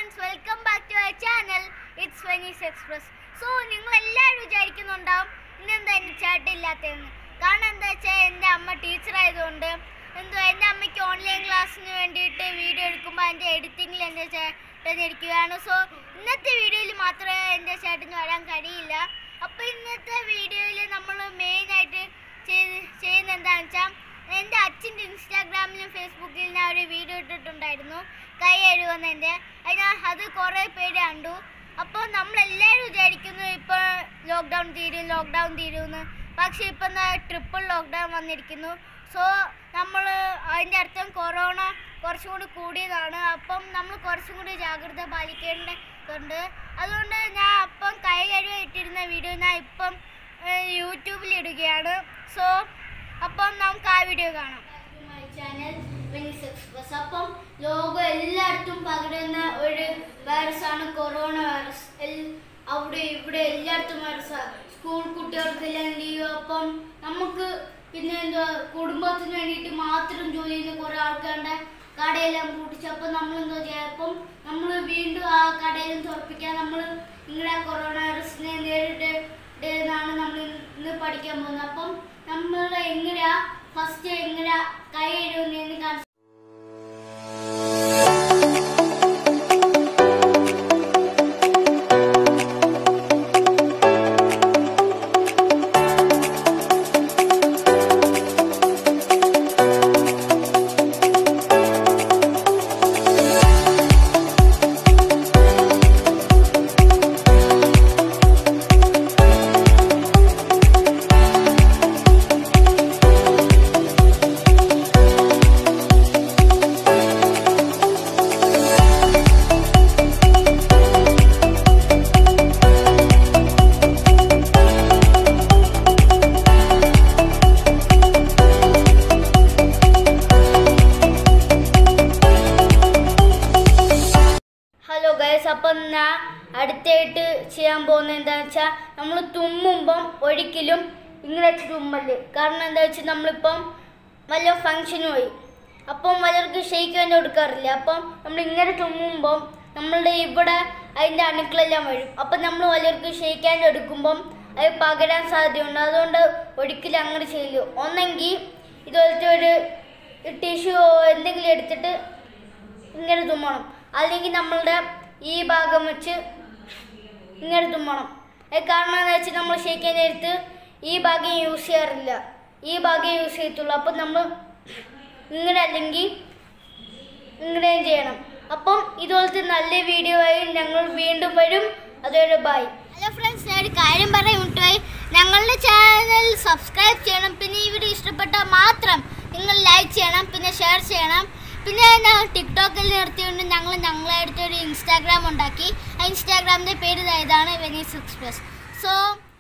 friends welcome back to our channel it's Venice express so നിങ്ങൾ എല്ലാവരും വിചാരിക്കുന്നുണ്ടാവും ഇന്നെന്താ എൻ്റെ ചേട്ടനില്ലാത്തതെന്ന് കാരണം എന്താ വെച്ചാൽ എൻ്റെ അമ്മ ടീച്ചർ ആയതുകൊണ്ട് എന്തോ എൻ്റെ അമ്മയ്ക്ക് ഓൺലൈൻ ക്ലാസ്സിന് വേണ്ടിയിട്ട് വീഡിയോ എടുക്കുമ്പോൾ എൻ്റെ എഡിറ്റിങ്ങിൽ എൻ്റെ ചേട്ടൻ ഇരിക്കുകയാണ് സോ ഇന്നത്തെ വീഡിയോയിൽ മാത്രമേ എൻ്റെ ചേട്ടന് വരാൻ കഴിയില്ല അപ്പോൾ ഇന്നത്തെ വീഡിയോയിൽ നമ്മൾ മെയിനായിട്ട് ചെയ്ത് ചെയ്യുന്ന എന്താണെന്ന് വെച്ചാൽ എൻ്റെ അച്ഛൻ്റെ ഇൻസ്റ്റാഗ്രാമിലും ഫേസ്ബുക്കിലും ഞാൻ ഒരു വീഡിയോ ഇട്ടിട്ടുണ്ടായിരുന്നു കൈ എഴുതുന്നതിൻ്റെ അതിന് അത് കുറേ പേര് കണ്ടു അപ്പോൾ നമ്മളെല്ലാവരും വിചാരിക്കുന്നു ഇപ്പോൾ ലോക്ക്ഡൗൺ തീരും ലോക്ക്ഡൗൺ തീരുമെന്ന് പക്ഷേ ഇപ്പം ട്രിപ്പിൾ ലോക്ക്ഡൗൺ വന്നിരിക്കുന്നു സോ നമ്മൾ അതിൻ്റെ അർത്ഥം കൊറോണ കുറച്ചും കൂടി കൂടിയതാണ് അപ്പം നമ്മൾ കുറച്ചും കൂടി ജാഗ്രത പാലിക്കേണ്ടതുണ്ട് അതുകൊണ്ട് ഞാൻ അപ്പം കൈ കഴുകി ഇട്ടിരുന്ന വീഡിയോ ഞാൻ ഇപ്പം യൂട്യൂബിൽ ഇടുകയാണ് സോ അപ്പം നമുക്ക് ആ വീഡിയോ കാണാം ചാനൽ എക്സ്പ്രസ് അപ്പം ലോകം എല്ലായിടത്തും പകരുന്ന ഒരു വൈറസാണ് കൊറോണ വൈറസ് എൽ- അവിടെ ഇവിടെ എല്ലായിടത്തും വൈറസാണ് സ്കൂൾ കുട്ടികൾക്കെല്ലാം ലീവ് അപ്പം നമുക്ക് പിന്നെ എന്താ കുടുംബത്തിന് വേണ്ടിയിട്ട് മാത്രം ജോലി ചെയ്യുന്ന കുറേ ആൾക്കാരുടെ കടയെല്ലാം പൂട്ടിച്ചു അപ്പം നമ്മൾ എന്താ ചെയ്യുക അപ്പം നമ്മൾ വീണ്ടും ആ കടയിലും തുറപ്പിക്കാൻ നമ്മൾ ഇങ്ങനെ കൊറോണ വൈറസിനെ നേരിട്ടാണ് നമ്മൾ ഇന്ന് പഠിക്കാൻ പോകുന്നത് അപ്പം നമ്മൾ എങ്ങനെയാ ഫസ്റ്റ് എങ്ങനെയാ കൈ എഴുതുന്നതെന്ന് കാണിച്ചു ഹലോ ഗൈസ് അപ്പം ഞാൻ അടുത്തായിട്ട് ചെയ്യാൻ പോകുന്നത് എന്താണെന്ന് വെച്ചാൽ നമ്മൾ തുമ്മുമ്പം ഒരിക്കലും ഇങ്ങനെ വെച്ച് തുമ്മല് കാരണം എന്താ വെച്ചാൽ നമ്മളിപ്പം വല്ല ഫങ്ഷന് പോയി അപ്പം വല്ലവർക്ക് ഷെയ്ക്കാൻ കൊടുക്കാറില്ല അപ്പം നമ്മൾ ഇങ്ങനെ തുമ്മുമ്പം നമ്മളുടെ ഇവിടെ അതിൻ്റെ അണുക്കളെല്ലാം വരും അപ്പം നമ്മൾ വല്ലവർക്ക് ഷെയ്ക്കാൻ എടുക്കുമ്പം അത് പകരാൻ സാധ്യതയുണ്ട് അതുകൊണ്ട് ഒരിക്കലും അങ്ങനെ ചെയ്യില്ല ഒന്നെങ്കിൽ ഇതുപോലത്തെ ഒരു ടിഷ്യൂ എന്തെങ്കിലും എടുത്തിട്ട് ഇങ്ങനെ തുമ്മണം അല്ലെങ്കിൽ നമ്മളുടെ ഈ ഭാഗം വെച്ച് ഇങ്ങനെ തുമ്മണം അത് കാരണം എന്താ വെച്ചാൽ നമ്മൾ ഷേക്കാൻ നേരത്ത് ഈ ഭാഗം യൂസ് ചെയ്യാറില്ല ഈ ഭാഗം യൂസ് ചെയ്യത്തുള്ളൂ അപ്പം നമ്മൾ ഇങ്ങനെ അല്ലെങ്കിൽ ഇങ്ങനെയും ചെയ്യണം അപ്പം ഇതുപോലത്തെ നല്ല വീഡിയോ ആയി ഞങ്ങൾ വീണ്ടും വരും അതുവരെ ബൈ ഹലോ ഫ്രണ്ട്സ് ഞാൻ ഒരു കാര്യം പറയാൻ വിട്ടുപോയി ഞങ്ങളുടെ ചാനൽ സബ്സ്ക്രൈബ് ചെയ്യണം പിന്നെ ഈ വീഡിയോ ഇഷ്ടപ്പെട്ടാൽ മാത്രം നിങ്ങൾ ലൈക്ക് ചെയ്യണം പിന്നെ ഷെയർ ചെയ്യണം പിന്നെ ഞാൻ ടിക്ടോക്കിൽ നിർത്തിയുകൊണ്ട് ഞങ്ങൾ ഞങ്ങളായിട്ട് ഒരു ഇൻസ്റ്റാഗ്രാം ഉണ്ടാക്കി ആ ഇൻസ്റ്റാഗ്രാമിൻ്റെ പേര് ഇതാണ് വെനീസ് എക്സ്പ്രസ് സോ